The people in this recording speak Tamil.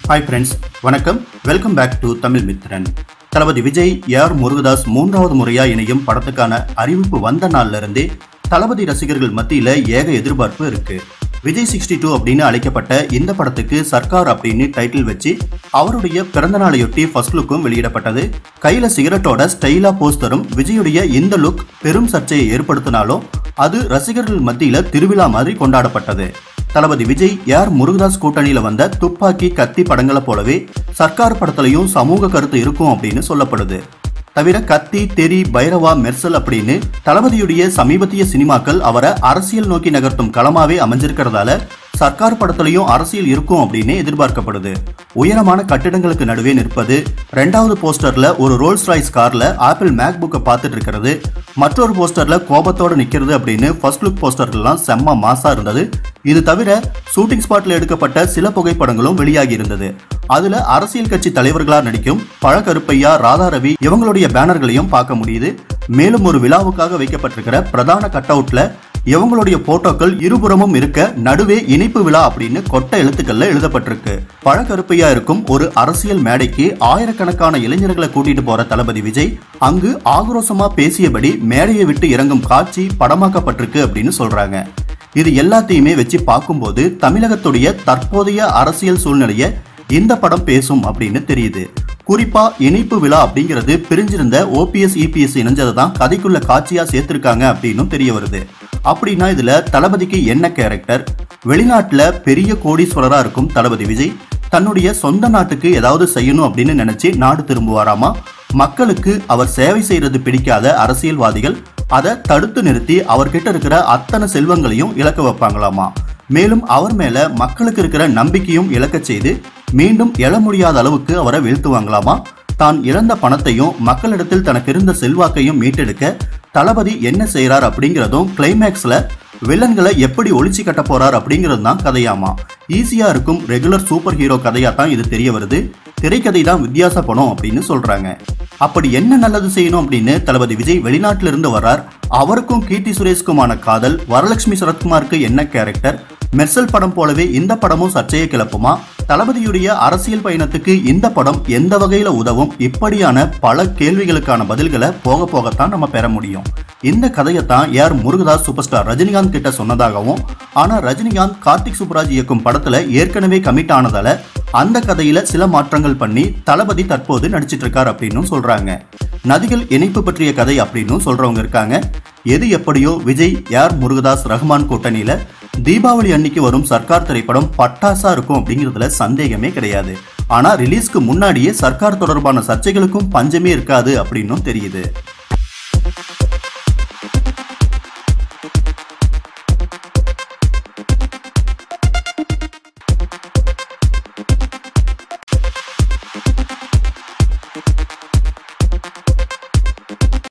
ஹாய் ஃப்ரெண்ட்ஸ் வணக்கம் welcome back to Tamil Mithran Thalapathy Vijay AR Murugadoss மூன்றாவது முறையா இணையும் படத்துக்கான அறிவிப்பு வந்த நாள்ல இருந்தே தளபதி ரசிகர்கள் மத்தியில ஏக எதிர்பார்ப்பு இருக்கு விஜய் சிக்ஸ்டி டூ அப்படின்னு அழைக்கப்பட்ட இந்த படத்துக்கு சர்க்கார் அப்படின்னு டைட்டில் வச்சு அவருடைய பிறந்த நாளையொட்டி ஃபர்ஸ்ட் லுக்கும் வெளியிடப்பட்டது கையில சிகரெட்டோட ஸ்டைலா போஸ்டரும் விஜயுடைய இந்த லுக் பெரும் சர்ச்சையை ஏற்படுத்தினாலும் அது ரசிகர்கள் மத்தியில திருவிழா மாதிரி கொண்டாடப்பட்டது தளபதி விஜய் யார் முருகதாஸ் கூட்டணியில வந்த துப்பாக்கி கத்தி படங்களை போலவே சர்க்கார் படத்துலயும் சமூக கருத்து இருக்கும் அப்படின்னு சொல்லப்படுது தவிர கத்தி தெரி பைரவா மெர்சல் அப்படின்னு தளபதியுடைய சமீபத்திய சினிமாக்கள் அவரை அரசியல் நோக்கி நகர்த்தும் களமாவே அமைஞ்சிருக்கிறதால சர்க்கார் படத்துலயும் அரசியல் இருக்கும் அப்படின்னு எதிர்பார்க்கப்படுது உயரமான கட்டிடங்களுக்கு நடுவே நிற்பது ரெண்டாவது போஸ்டர்ல ஒரு ரோல்ஸ் ராய்ஸ் கார்ல ஆப்பிள் மேக் புக்கை பார்த்துட்டு இருக்கிறது மற்றொரு போஸ்டர்ல கோபத்தோட நிக்கிறது அப்படின்னு ஃபர்ஸ்ட் லுக் போஸ்டர்லாம் செம்ம மாசா இருந்தது இது தவிர ஷூட்டிங் ஸ்பாட்ல எடுக்கப்பட்ட சில புகைப்படங்களும் வெளியாகி இருந்தது அதுல அரசியல் கட்சி தலைவர்களா நடிக்கும் பழகருப்பையா ராதாரவி இவங்களுடைய பேனர்களையும் பார்க்க முடியுது மேலும் ஒரு விழாவுக்காக வைக்கப்பட்டிருக்கிற பிரதான கட் அவுட்ல இவங்களுடைய போட்டோக்கள் இருபுறமும் இருக்க நடுவே இனிப்பு விழா அப்படின்னு கொட்ட எழுத்துக்கள்ல எழுதப்பட்டிருக்கு பழக்கருப்பையா இருக்கும் ஒரு அரசியல் மேடைக்கு ஆயிரக்கணக்கான இளைஞர்களை கூட்டிட்டு போற தளபதி விஜய் அங்கு ஆக்ரோஷமா பேசியபடி மேடையை விட்டு இறங்கும் காட்சி படமாக்கப்பட்டிருக்கு அப்படின்னு சொல்றாங்க இது எல்லாத்தையுமே வச்சு பார்க்கும்போது தமிழகத்துடைய தற்போதைய அரசியல் சூழ்நிலையை இந்த படம் பேசும் அப்படின்னு தெரியுது குறிப்பா இணைப்பு விழா அப்படிங்கிறது பிரிஞ்சிருந்த ஓபிஎஸ் இபிஎஸ் இணைஞ்சதை தான் கதைக்குள்ள காட்சியா சேர்த்திருக்காங்க அப்படின்னும் தெரிய வருது அப்படின்னா இதுல தளபதிக்கு என்ன கேரக்டர் வெளிநாட்டுல பெரிய கோடீஸ்வரரா இருக்கும் தளபதி விஜய் தன்னுடைய சொந்த நாட்டுக்கு ஏதாவது செய்யணும் அப்படின்னு நினைச்சு நாடு திரும்புவாராமா மக்களுக்கு அவர் சேவை செய்யறது பிடிக்காத அரசியல்வாதிகள் அதை தடுத்து நிறுத்தி அவர்கிட்ட இருக்கிற அத்தனை செல்வங்களையும் இழக்க வைப்பாங்களாமா மேலும் அவர் மேல மக்களுக்கு இருக்கிற நம்பிக்கையும் இழக்கச் செய்து மீண்டும் எழ முடியாத அளவுக்கு அவரை வீழ்த்துவாங்களாமா தான் இழந்த பணத்தையும் மக்களிடத்தில் தனக்கு இருந்த செல்வாக்கையும் மீட்டெடுக்க தளபதி என்ன செய்யறார் அப்படிங்கிறதும் கிளைமேக்ஸ்ல வில்லன்களை எப்படி ஒழிச்சு கட்ட போறார் அப்படிங்கிறது தான் கதையாமா ஈஸியா இருக்கும் ரெகுலர் சூப்பர் ஹீரோ கதையா தான் இது தெரிய வருது திரைக்கதை தான் வித்தியாசப்படும் அப்படின்னு சொல்றாங்க அப்படி என்ன நல்லது செய்யணும் அப்படின்னு தளபதி விஜய் வெளிநாட்டில இருந்து வர்றார் அவருக்கும் கீர்த்தி சுரேஷ்குமான காதல் வரலட்சுமி சரத்குமாருக்கு என்ன கேரக்டர் மெர்சல் படம் போலவே இந்த படமும் சர்ச்சையை கிளப்புமா தளபதியுடைய அரசியல் பயணத்துக்கு இந்த படம் எந்த வகையில உதவும் இப்படியான பல கேள்விகளுக்கான பதில்களை போக போகத்தான் நம்ம பெற முடியும் இந்த கதையைத்தான் யார் முருகதாஸ் சூப்பர் ஸ்டார் ரஜினிகாந்த் கிட்ட சொன்னதாகவும் ஆனா ரஜினிகாந்த் கார்த்திக் சுப்ராஜ் இயக்கும் படத்துல ஏற்கனவே கமிட் ஆனதால அந்த கதையில சில மாற்றங்கள் பண்ணி தளபதி தற்போது நடிச்சிட்டு இருக்கார் அப்படின்னு சொல்றாங்க நதிகள் இணைப்பு பற்றிய கதை அப்படின்னு சொல்றவங்க இருக்காங்க எது எப்படியோ விஜய் யார் முருகதாஸ் ரஹ்மான் கூட்டணியில தீபாவளி அன்னைக்கு வரும் சர்க்கார் திரைப்படம் பட்டாசா இருக்கும் அப்படிங்கிறதுல சந்தேகமே கிடையாது ஆனா ரிலீஸ்க்கு முன்னாடியே சர்க்கார் தொடர்பான சர்ச்சைகளுக்கும் பஞ்சமே இருக்காது அப்படின்னும் தெரியுது